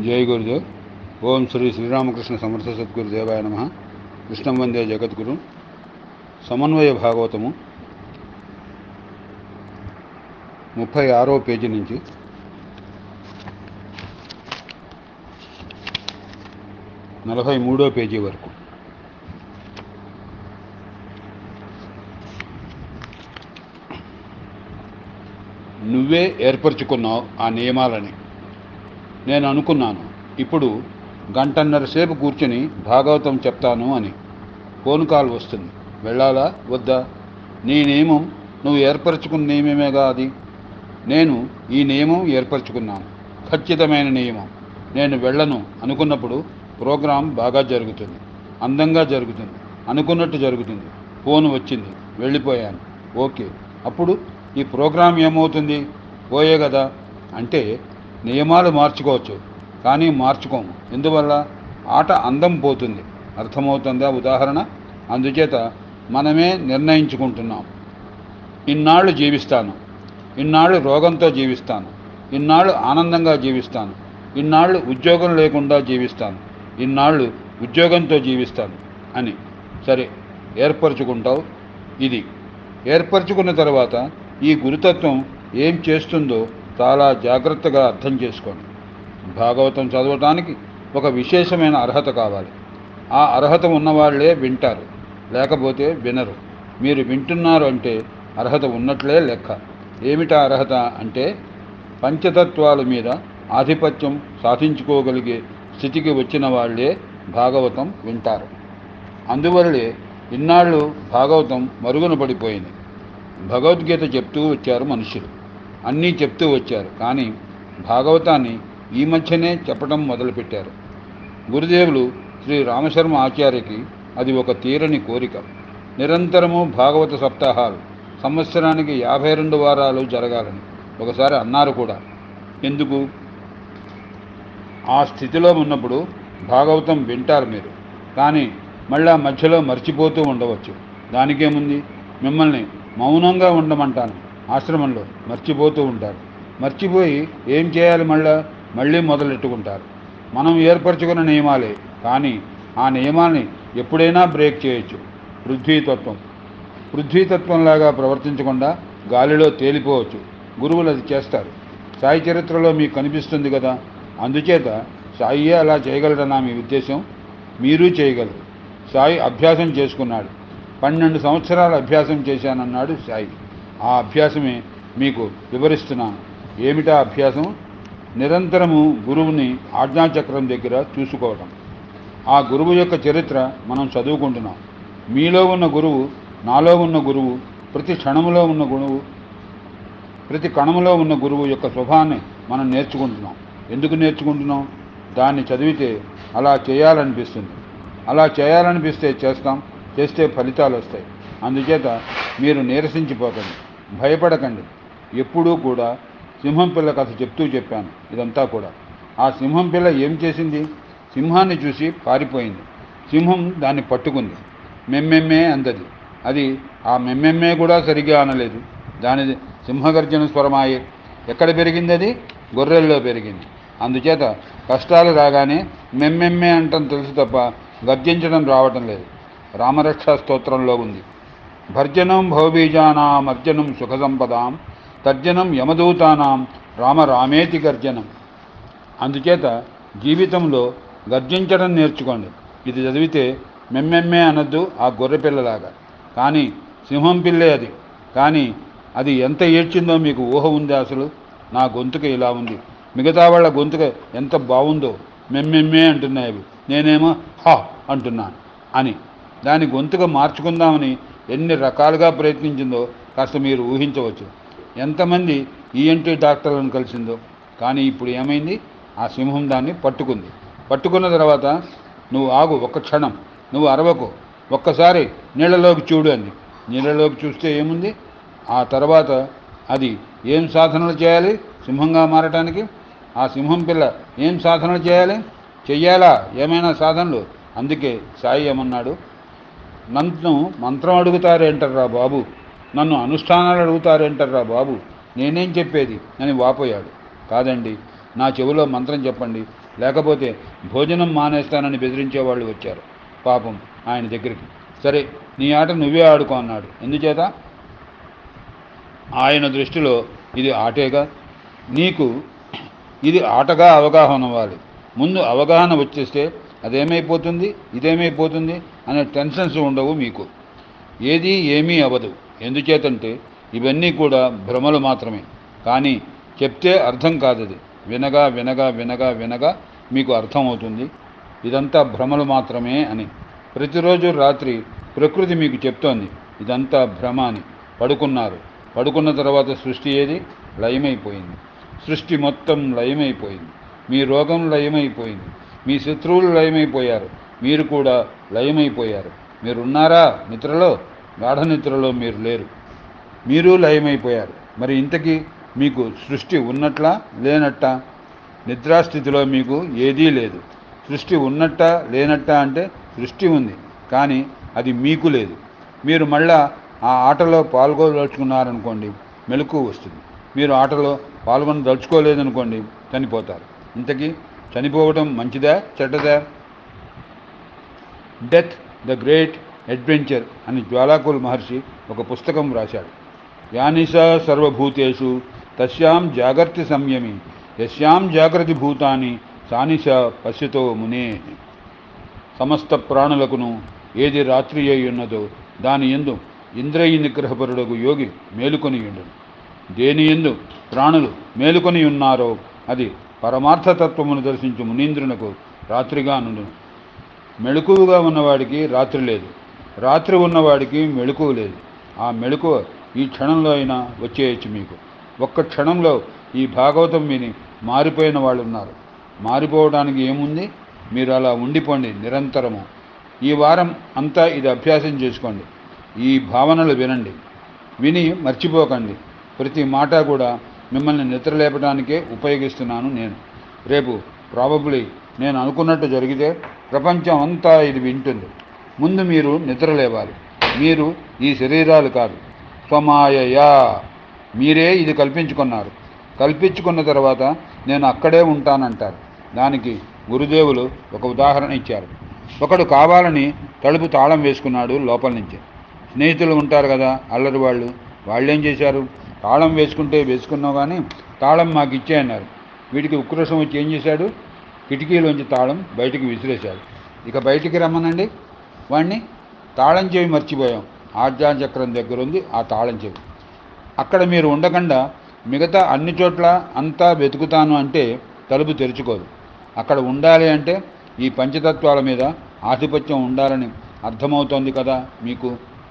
జై గురుదేవ్ ఓం శ్రీ శ్రీరామకృష్ణ సమర్థ సద్గురు దేవాయ నమ కృష్ణం వందే జగద్గురు సమన్వయ భాగవతము ముప్పై ఆరో పేజీ నుంచి నలభై మూడో పేజీ వరకు నువ్వే ఏర్పరచుకున్నావు ఆ నియమాలని నేను అనుకున్నాను ఇప్పుడు గంటన్నర సేపు కూర్చుని భాగవతం చెప్తాను అని ఫోన్ కాల్ వస్తుంది వెళ్ళాలా వద్దా నీ నియమం నువ్వు ఏర్పరచుకున్న నియమమేగా అది నేను ఈ నియమం ఏర్పరచుకున్నాను ఖచ్చితమైన నియమం నేను వెళ్ళను అనుకున్నప్పుడు ప్రోగ్రాం బాగా జరుగుతుంది అందంగా జరుగుతుంది అనుకున్నట్టు జరుగుతుంది ఫోన్ వచ్చింది వెళ్ళిపోయాను ఓకే అప్పుడు ఈ ప్రోగ్రాం ఏమవుతుంది పోయే కదా అంటే నియమాలు మార్చుకోవచ్చు కానీ మార్చుకోము ఎందువల్ల ఆట అందం పోతుంది అర్థమవుతుందా ఉదాహరణ అందుచేత మనమే నిర్ణయించుకుంటున్నాం ఇన్నాళ్ళు జీవిస్తాను ఇన్నాళ్ళు రోగంతో జీవిస్తాను ఇన్నాళ్ళు ఆనందంగా జీవిస్తాను ఇన్నాళ్ళు ఉద్యోగం లేకుండా జీవిస్తాను ఇన్నాళ్ళు ఉద్యోగంతో జీవిస్తాను అని సరే ఏర్పరచుకుంటావు ఇది ఏర్పరచుకున్న తర్వాత ఈ గురుతత్వం ఏం చేస్తుందో చాలా జాగ్రత్తగా అర్థం చేసుకోండి భాగవతం చదవటానికి ఒక విశేషమైన అర్హత కావాలి ఆ అర్హత ఉన్నవాళ్లే వింటారు లేకపోతే వినరు మీరు వింటున్నారు అంటే అర్హత ఉన్నట్లే లెక్క ఏమిటా అర్హత అంటే పంచతత్వాల మీద ఆధిపత్యం సాధించుకోగలిగే స్థితికి వచ్చిన వాళ్ళే భాగవతం వింటారు అందువల్లే ఇన్నాళ్ళు భాగవతం మరుగున పడిపోయింది భగవద్గీత చెప్తూ వచ్చారు మనుషులు అన్నీ చెప్తూ వచ్చారు కానీ భాగవతాన్ని ఈ మధ్యనే చెప్పడం మొదలుపెట్టారు గురుదేవులు శ్రీ రామశర్మ ఆచార్యకి అది ఒక తీరని కోరిక నిరంతరము భాగవత సప్తాహాలు సంవత్సరానికి యాభై రెండు వారాలు జరగాలని ఒకసారి అన్నారు కూడా ఎందుకు ఆ స్థితిలో ఉన్నప్పుడు భాగవతం వింటారు మీరు కానీ మళ్ళా మధ్యలో మర్చిపోతూ ఉండవచ్చు దానికేముంది మిమ్మల్ని మౌనంగా ఉండమంటాను ఆశ్రమంలో మర్చిపోతూ ఉంటారు మర్చిపోయి ఏం చేయాలి మళ్ళా మళ్ళీ మొదలెట్టుకుంటారు మనం ఏర్పరచుకున్న నియమాలే కానీ ఆ నియమాల్ని ఎప్పుడైనా బ్రేక్ చేయొచ్చు పృథ్వీతత్వం పృథ్వీతత్వంలాగా ప్రవర్తించకుండా గాలిలో తేలిపోవచ్చు గురువులు అది చేస్తారు సాయి చరిత్రలో మీకు కనిపిస్తుంది కదా అందుచేత సాయియే అలా చేయగలడనా మీ ఉద్దేశం మీరు చేయగలరు సాయి అభ్యాసం చేసుకున్నాడు పన్నెండు సంవత్సరాల అభ్యాసం చేశానన్నాడు సాయి ఆ అభ్యాసమే మీకు వివరిస్తున్నాను ఏమిటా అభ్యాసం నిరంతరము గురువుని ఆజ్ఞాచక్రం దగ్గర చూసుకోవటం ఆ గురువు యొక్క చరిత్ర మనం చదువుకుంటున్నాం మీలో ఉన్న గురువు నాలో ఉన్న గురువు ప్రతి క్షణములో ఉన్న గురువు ప్రతి కణములో ఉన్న గురువు యొక్క స్వభావాన్ని మనం నేర్చుకుంటున్నాం ఎందుకు నేర్చుకుంటున్నాం దాన్ని చదివితే అలా చేయాలనిపిస్తుంది అలా చేయాలనిపిస్తే చేస్తాం చేస్తే ఫలితాలు వస్తాయి అందుచేత మీరు నీరసించిపోకండి భయపడకండి ఎప్పుడూ కూడా సింహం పిల్ల కథ చెప్తూ చెప్పాను ఇదంతా కూడా ఆ సింహం పిల్ల ఏం చేసింది సింహాన్ని చూసి పారిపోయింది సింహం దాన్ని పట్టుకుంది మెమ్మెమ్మే అందది అది ఆ మెమ్మెమ్మే కూడా సరిగా అనలేదు దాని సింహగర్జన స్వరమాయే ఎక్కడ పెరిగింది అది గొర్రెల్లో పెరిగింది అందుచేత కష్టాలు రాగానే మెమ్మెమ్మే అంటం తెలుసు తప్ప గర్జించడం రావటం లేదు రామరక్షా స్తోత్రంలో ఉంది భర్జనం భవబీజానాం అర్జనం సుఖ సంపదాం తర్జనం యమదూతానాం రామ రామేతి గర్జనం అందుచేత జీవితంలో గర్జించడం నేర్చుకోండి ఇది చదివితే మెమ్మెమ్మే అనొద్దు ఆ గొర్రె పిల్లలాగా కానీ సింహం పిల్లే అది కానీ అది ఎంత ఏడ్చిందో మీకు ఊహ ఉంది అసలు నా గొంతుక ఇలా ఉంది మిగతా వాళ్ళ గొంతుక ఎంత బాగుందో మెమ్మెమ్మే అంటున్నాయి అవి నేనేమో హా అంటున్నాను అని దాని గొంతుక మార్చుకుందామని ఎన్ని రకాలుగా ప్రయత్నించిందో కాస్త మీరు ఊహించవచ్చు ఎంతమంది ఈఎన్టీ డాక్టర్లను కలిసిందో కానీ ఇప్పుడు ఏమైంది ఆ సింహం దాన్ని పట్టుకుంది పట్టుకున్న తర్వాత నువ్వు ఆగు ఒక్క క్షణం నువ్వు అరవకు ఒక్కసారి నీళ్ళలోకి చూడు అంది నీళ్ళలోకి చూస్తే ఏముంది ఆ తర్వాత అది ఏం సాధనలు చేయాలి సింహంగా మారటానికి ఆ సింహం పిల్ల ఏం సాధనలు చేయాలి చెయ్యాలా ఏమైనా సాధనలు అందుకే సాయి ఏమన్నాడు నన్ను మంత్రం అడుగుతారేంటర్రా బాబు నన్ను అనుష్ఠానాలు అడుగుతారేంటర్రా బాబు నేనేం చెప్పేది అని వాపోయాడు కాదండి నా చెవిలో మంత్రం చెప్పండి లేకపోతే భోజనం మానేస్తానని బెదిరించే వాళ్ళు వచ్చారు పాపం ఆయన దగ్గరికి సరే నీ ఆట నువ్వే ఆడుకో అన్నాడు ఎందుచేత ఆయన దృష్టిలో ఇది ఆటేగా నీకు ఇది ఆటగా అవగాహన అవ్వాలి ముందు అవగాహన వచ్చేస్తే అదేమైపోతుంది ఇదేమైపోతుంది అనే టెన్షన్స్ ఉండవు మీకు ఏది ఏమీ అవ్వదు ఎందుచేతంటే ఇవన్నీ కూడా భ్రమలు మాత్రమే కానీ చెప్తే అర్థం కాదది వినగా వినగా వినగా వినగా మీకు అర్థమవుతుంది ఇదంతా భ్రమలు మాత్రమే అని ప్రతిరోజు రాత్రి ప్రకృతి మీకు చెప్తోంది ఇదంతా భ్రమ అని పడుకున్నారు పడుకున్న తర్వాత సృష్టి ఏది లయమైపోయింది సృష్టి మొత్తం లయమైపోయింది మీ రోగం లయమైపోయింది మీ శత్రువులు లయమైపోయారు మీరు కూడా లయమైపోయారు మీరున్నారా నిద్రలో గాఢ నిద్రలో మీరు లేరు మీరు లయమైపోయారు మరి ఇంతకీ మీకు సృష్టి ఉన్నట్లా లేనట్టా నిద్రాస్థితిలో మీకు ఏదీ లేదు సృష్టి ఉన్నట్ట లేనట్ట అంటే సృష్టి ఉంది కానీ అది మీకు లేదు మీరు మళ్ళా ఆ ఆటలో పాల్గొదలుచుకున్నారనుకోండి మెలకు వస్తుంది మీరు ఆటలో పాల్గొని దలుచుకోలేదనుకోండి చనిపోతారు ఇంతకీ చనిపోవడం మంచిదా చెడ్డదా డెత్ ద గ్రేట్ అడ్వెంచర్ అని జ్వాలాకుల్ మహర్షి ఒక పుస్తకం రాశాడు యానిస సర్వభూతేషు తస్యాం జాగర్తి సంయమి యస్యాం జాగ్రత్త భూతాని సానిస పశ్యతో మునే సమస్త ప్రాణులకును ఏది రాత్రి అయి ఉన్నదో దాని ఎందు ఇంద్రియ నిగ్రహపరుడకు యోగి మేలుకొని ఉండును దేని ఎందు ప్రాణులు మేలుకొని ఉన్నారో అది పరమార్థతత్వమును దర్శించు మునీంద్రునకు రాత్రిగా నుండును మెళుకువగా ఉన్నవాడికి రాత్రి లేదు రాత్రి ఉన్నవాడికి మెళుకువ లేదు ఆ మెళుకువ ఈ క్షణంలో అయినా వచ్చేయచ్చు మీకు ఒక్క క్షణంలో ఈ భాగవతం విని మారిపోయిన వాళ్ళు ఉన్నారు మారిపోవడానికి ఏముంది మీరు అలా ఉండిపోండి నిరంతరము ఈ వారం అంతా ఇది అభ్యాసం చేసుకోండి ఈ భావనలు వినండి విని మర్చిపోకండి ప్రతి మాట కూడా మిమ్మల్ని నిద్రలేపడానికే ఉపయోగిస్తున్నాను నేను రేపు ప్రాబబ్లీ నేను అనుకున్నట్టు జరిగితే ప్రపంచం అంతా ఇది వింటుంది ముందు మీరు నిద్రలేవాలి మీరు ఈ శరీరాలు కాదు స్వమాయయా మీరే ఇది కల్పించుకున్నారు కల్పించుకున్న తర్వాత నేను అక్కడే ఉంటానంటారు దానికి గురుదేవులు ఒక ఉదాహరణ ఇచ్చారు ఒకడు కావాలని తలుపు తాళం వేసుకున్నాడు లోపల నుంచి స్నేహితులు ఉంటారు కదా అల్లరి వాళ్ళు వాళ్ళు ఏం చేశారు తాళం వేసుకుంటే వేసుకున్నావు కానీ తాళం మాకు ఇచ్చే అన్నారు వీడికి ఉక్రోషం వచ్చి ఏం చేశాడు కిటికీలోంచి తాళం బయటికి విసిరేశాడు ఇక బయటికి రమ్మనండి వాడిని తాళం చెవి మర్చిపోయాం ఆజ్ఞాచక్రం దగ్గర ఉంది ఆ తాళం చెవి అక్కడ మీరు ఉండకుండా మిగతా అన్ని చోట్ల అంతా వెతుకుతాను అంటే తలుపు తెరుచుకోదు అక్కడ ఉండాలి అంటే ఈ పంచతత్వాల మీద ఆధిపత్యం ఉండాలని అర్థమవుతోంది కదా మీకు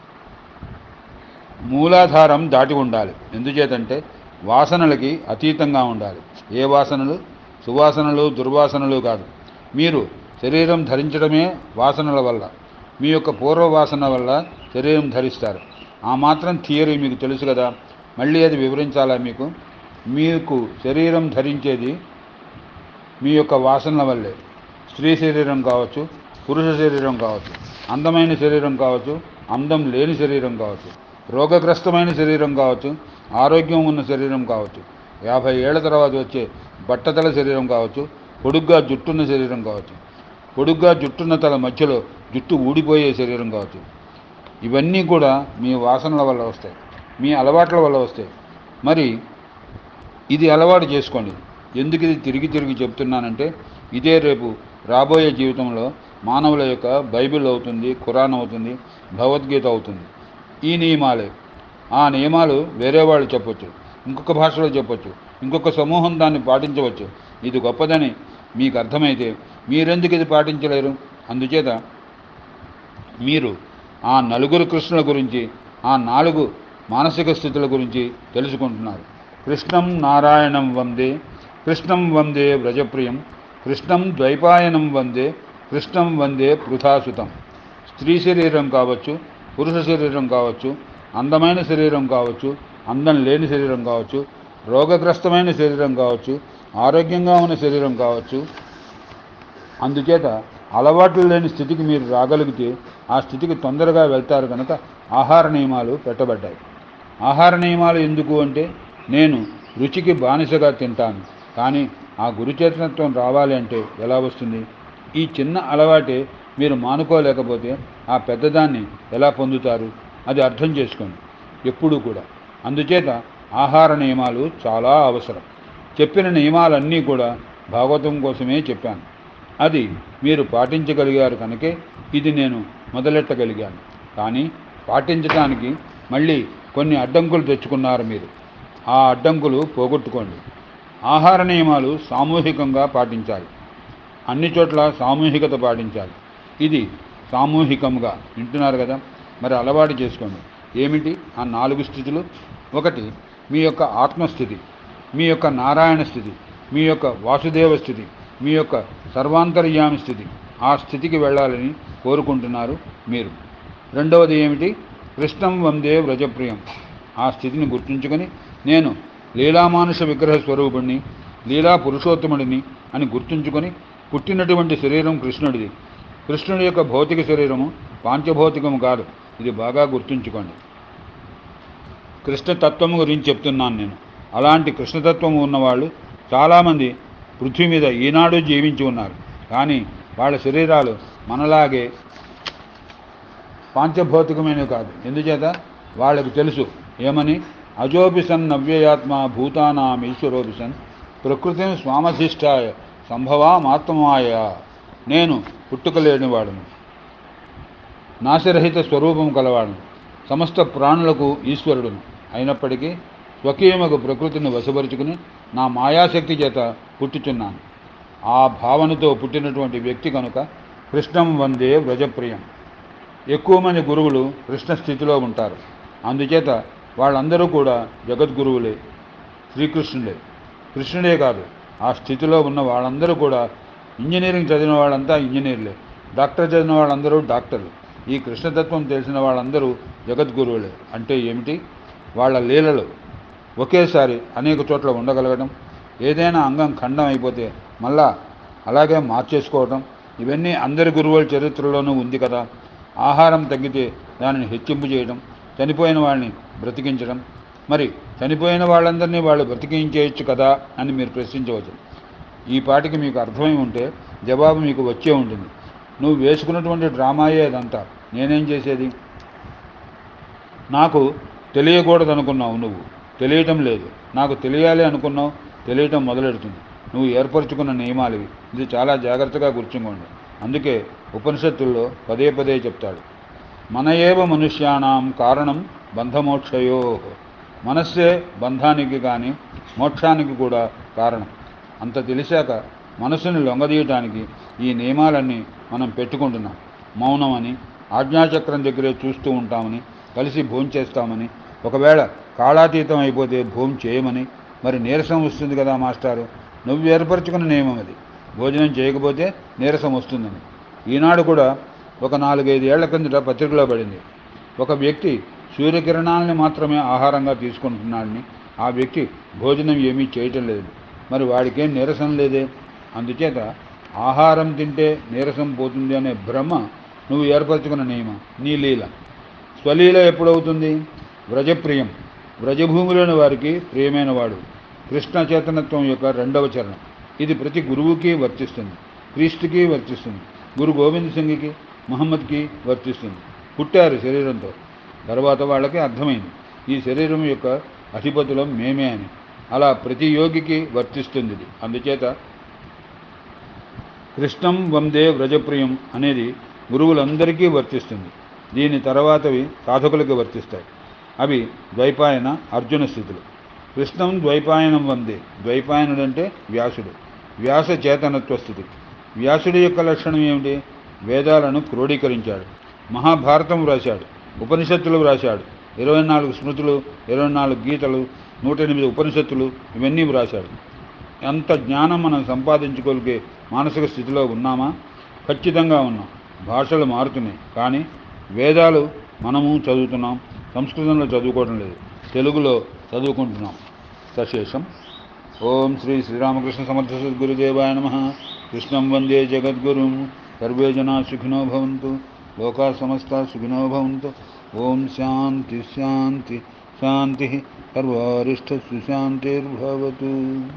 మూలాధారం దాటి ఉండాలి ఎందుచేతంటే వాసనలకి అతీతంగా ఉండాలి ఏ వాసనలు సువాసనలు దుర్వాసనలు కాదు మీరు శరీరం ధరించడమే వాసనల వల్ల మీ యొక్క పూర్వవాసన వల్ల శరీరం ధరిస్తారు ఆ మాత్రం థియరీ మీకు తెలుసు కదా మళ్ళీ అది వివరించాలా మీకు మీకు శరీరం ధరించేది మీ యొక్క వాసనల వల్లే స్త్రీ శరీరం కావచ్చు పురుష శరీరం కావచ్చు అందమైన శరీరం కావచ్చు అందం లేని శరీరం కావచ్చు రోగగ్రస్తమైన శరీరం కావచ్చు ఆరోగ్యం ఉన్న శరీరం కావచ్చు యాభై ఏళ్ల తర్వాత వచ్చే బట్టతల శరీరం కావచ్చు పొడుగ్గా జుట్టున్న శరీరం కావచ్చు పొడుగ్గా జుట్టున్న తల మధ్యలో జుట్టు ఊడిపోయే శరీరం కావచ్చు ఇవన్నీ కూడా మీ వాసనల వల్ల వస్తాయి మీ అలవాట్ల వల్ల వస్తాయి మరి ఇది అలవాటు చేసుకోండి ఎందుకు ఇది తిరిగి తిరిగి చెప్తున్నానంటే ఇదే రేపు రాబోయే జీవితంలో మానవుల యొక్క బైబిల్ అవుతుంది ఖురాన్ అవుతుంది భగవద్గీత అవుతుంది ఈ నియమాలే ఆ నియమాలు వేరే వాళ్ళు చెప్పొచ్చు ఇంకొక భాషలో చెప్పొచ్చు ఇంకొక సమూహం దాన్ని పాటించవచ్చు ఇది గొప్పదని మీకు అర్థమైతే మీరెందుకు ఇది పాటించలేరు అందుచేత మీరు ఆ నలుగురు కృష్ణుల గురించి ఆ నాలుగు మానసిక స్థితుల గురించి తెలుసుకుంటున్నారు కృష్ణం నారాయణం వందే కృష్ణం వందే వ్రజప్రియం కృష్ణం ద్వైపాయనం వందే కృష్ణం వందే పృథాసుతం స్త్రీ శరీరం కావచ్చు పురుష శరీరం కావచ్చు అందమైన శరీరం కావచ్చు అందం లేని శరీరం కావచ్చు రోగగ్రస్తమైన శరీరం కావచ్చు ఆరోగ్యంగా ఉన్న శరీరం కావచ్చు అందుచేత అలవాట్లు లేని స్థితికి మీరు రాగలిగితే ఆ స్థితికి తొందరగా వెళ్తారు కనుక ఆహార నియమాలు పెట్టబడ్డాయి ఆహార నియమాలు ఎందుకు అంటే నేను రుచికి బానిసగా తింటాను కానీ ఆ గురుచేతనత్వం రావాలి అంటే ఎలా వస్తుంది ఈ చిన్న అలవాటే మీరు మానుకోలేకపోతే ఆ పెద్దదాన్ని ఎలా పొందుతారు అది అర్థం చేసుకోండి ఎప్పుడూ కూడా అందుచేత ఆహార నియమాలు చాలా అవసరం చెప్పిన నియమాలన్నీ కూడా భాగవతం కోసమే చెప్పాను అది మీరు పాటించగలిగారు కనుకే ఇది నేను మొదలెట్టగలిగాను కానీ పాటించడానికి మళ్ళీ కొన్ని అడ్డంకులు తెచ్చుకున్నారు మీరు ఆ అడ్డంకులు పోగొట్టుకోండి ఆహార నియమాలు సామూహికంగా పాటించాలి అన్ని చోట్ల సామూహికత పాటించాలి ఇది సామూహికంగా వింటున్నారు కదా మరి అలవాటు చేసుకోండి ఏమిటి ఆ నాలుగు స్థితులు ఒకటి మీ యొక్క ఆత్మస్థితి మీ యొక్క నారాయణ స్థితి మీ యొక్క వాసుదేవ స్థితి మీ యొక్క సర్వాంతర్యామి స్థితి ఆ స్థితికి వెళ్ళాలని కోరుకుంటున్నారు మీరు రెండవది ఏమిటి కృష్ణం వందే వ్రజప్రియం ఆ స్థితిని గుర్తుంచుకొని నేను లీలామానుష విగ్రహ స్వరూపుణ్ణి లీలా పురుషోత్తముడిని అని గుర్తుంచుకొని పుట్టినటువంటి శరీరం కృష్ణుడిది కృష్ణుడి యొక్క భౌతిక శరీరము పాంచభౌతికము కాదు ఇది బాగా గుర్తుంచుకోండి కృష్ణతత్వము గురించి చెప్తున్నాను నేను అలాంటి కృష్ణతత్వము ఉన్నవాళ్ళు చాలామంది పృథ్వీ మీద ఈనాడు జీవించి ఉన్నారు కానీ వాళ్ళ శరీరాలు మనలాగే పాంచభౌతికమైనవి కాదు ఎందుచేత వాళ్ళకి తెలుసు ఏమని అజోపిసన్ నవ్యయాత్మ భూతానాం ఈశ్వరోపిసన్ ప్రకృతిని స్వామధిష్టాయ సంభవామాత్మమాయ నేను పుట్టుకలేని వాడును నాశరహిత స్వరూపం కలవాడును సమస్త ప్రాణులకు ఈశ్వరుడును అయినప్పటికీ స్వకీయమకు ప్రకృతిని వశపరుచుకుని నా మాయాశక్తి చేత పుట్టుచున్నాను ఆ భావనతో పుట్టినటువంటి వ్యక్తి కనుక కృష్ణం వందే వ్రజప్రియం ఎక్కువ మంది గురువులు కృష్ణ స్థితిలో ఉంటారు అందుచేత వాళ్ళందరూ కూడా జగద్గురువులే శ్రీకృష్ణుడే కృష్ణుడే కాదు ఆ స్థితిలో ఉన్న వాళ్ళందరూ కూడా ఇంజనీరింగ్ చదివిన వాళ్ళంతా ఇంజనీర్లే డాక్టర్ చదివిన వాళ్ళందరూ డాక్టర్లు ఈ కృష్ణతత్వం తెలిసిన వాళ్ళందరూ జగద్గురువులే అంటే ఏమిటి వాళ్ళ లీలలు ఒకేసారి అనేక చోట్ల ఉండగలగడం ఏదైనా అంగం ఖండం అయిపోతే మళ్ళా అలాగే మార్చేసుకోవడం ఇవన్నీ అందరి గురువుల చరిత్రలోనూ ఉంది కదా ఆహారం తగ్గితే దానిని హెచ్చింపు చేయడం చనిపోయిన వాళ్ళని బ్రతికించడం మరి చనిపోయిన వాళ్ళందరినీ వాళ్ళు బ్రతికించేయచ్చు కదా అని మీరు ప్రశ్నించవచ్చు ఈ పాటికి మీకు అర్థమై ఉంటే జవాబు మీకు వచ్చే ఉంటుంది నువ్వు వేసుకున్నటువంటి డ్రామాయే అదంతా నేనేం చేసేది నాకు తెలియకూడదు అనుకున్నావు నువ్వు తెలియటం లేదు నాకు తెలియాలి అనుకున్నావు తెలియటం మొదలెడుతుంది నువ్వు ఏర్పరచుకున్న నియమాలు ఇవి ఇది చాలా జాగ్రత్తగా గుర్తుంకోండి అందుకే ఉపనిషత్తుల్లో పదే పదే చెప్తాడు మన ఏవ మనుష్యానాం కారణం బంధమోక్షయో మనస్సే బంధానికి కానీ మోక్షానికి కూడా కారణం అంత తెలిసాక మనసుని లొంగదీయటానికి ఈ నియమాలన్నీ మనం పెట్టుకుంటున్నాం మౌనమని ఆజ్ఞాచక్రం దగ్గరే చూస్తూ ఉంటామని కలిసి భోంచేస్తామని ఒకవేళ కాళాతీతం అయిపోతే భోం చేయమని మరి నీరసం వస్తుంది కదా మాస్టారు నువ్వు ఏర్పరచుకున్న నియమం అది భోజనం చేయకపోతే నీరసం వస్తుందని ఈనాడు కూడా ఒక నాలుగైదు ఏళ్ల కిందట పత్రికలో పడింది ఒక వ్యక్తి సూర్యకిరణాలని మాత్రమే ఆహారంగా తీసుకుంటున్నాడని ఆ వ్యక్తి భోజనం ఏమీ చేయటం లేదు మరి వాడికేం నీరసం లేదే అందుచేత ఆహారం తింటే నీరసం పోతుంది అనే భ్రమ నువ్వు ఏర్పరచుకున్న నియమం నీ లీల స్వలీల ఎప్పుడవుతుంది వ్రజప్రియం వ్రజభూమిలోని వారికి ప్రియమైన వాడు కృష్ణ చేతనత్వం యొక్క రెండవ చరణం ఇది ప్రతి గురువుకి వర్తిస్తుంది క్రీస్తుకి వర్తిస్తుంది గురు గోవింద్ సింగ్కి మహమ్మద్కి వర్తిస్తుంది పుట్టారు శరీరంతో తర్వాత వాళ్ళకి అర్థమైంది ఈ శరీరం యొక్క అధిపతులం మేమే అని అలా ప్రతి యోగికి వర్తిస్తుంది ఇది అందుచేత కృష్ణం వందే వ్రజప్రియం అనేది గురువులందరికీ వర్తిస్తుంది దీని తర్వాతవి సాధకులకి వర్తిస్తాయి అవి ద్వైపాయన అర్జున స్థితులు కృష్ణం ద్వైపాయనం వందే ద్వైపాయనుడు అంటే వ్యాసుడు వ్యాస చేతనత్వ స్థితి వ్యాసుడి యొక్క లక్షణం ఏమిటి వేదాలను క్రోడీకరించాడు మహాభారతం వ్రాశాడు ఉపనిషత్తులు వ్రాశాడు ఇరవై నాలుగు స్మృతులు ఇరవై నాలుగు గీతలు నూట ఎనిమిది ఉపనిషత్తులు ఇవన్నీ వ్రాశాడు ఎంత జ్ఞానం మనం సంపాదించుకోగలిగే మానసిక స్థితిలో ఉన్నామా ఖచ్చితంగా ఉన్నాం భాషలు మారుతున్నాయి కానీ వేదాలు మనము చదువుతున్నాం సంస్కృతంలో చదువుకోవడం లేదు తెలుగులో చదువుకుంటున్నాం సశేషం ఓం శ్రీ శ్రీరామకృష్ణ సమర్థ సద్గురుదేవాయ నమ కృష్ణం వందే జగద్గురుం సర్వే జనా సుఖినో భవంతు లోకా సమస్త సుఖినో భవంతు ఓం శాంతి శాంతి శాంతి సర్వారిష్ట సుశాంతిర్భవతు